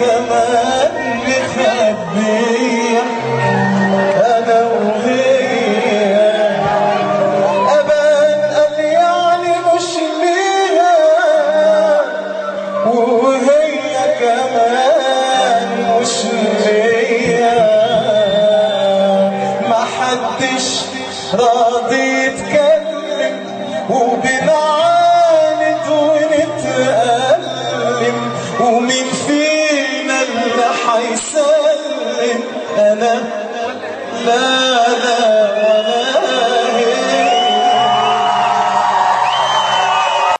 كمان مخبية أنا وهي أبان قال يعني مش ليها وهي كمان مش ليا ما حدش راضي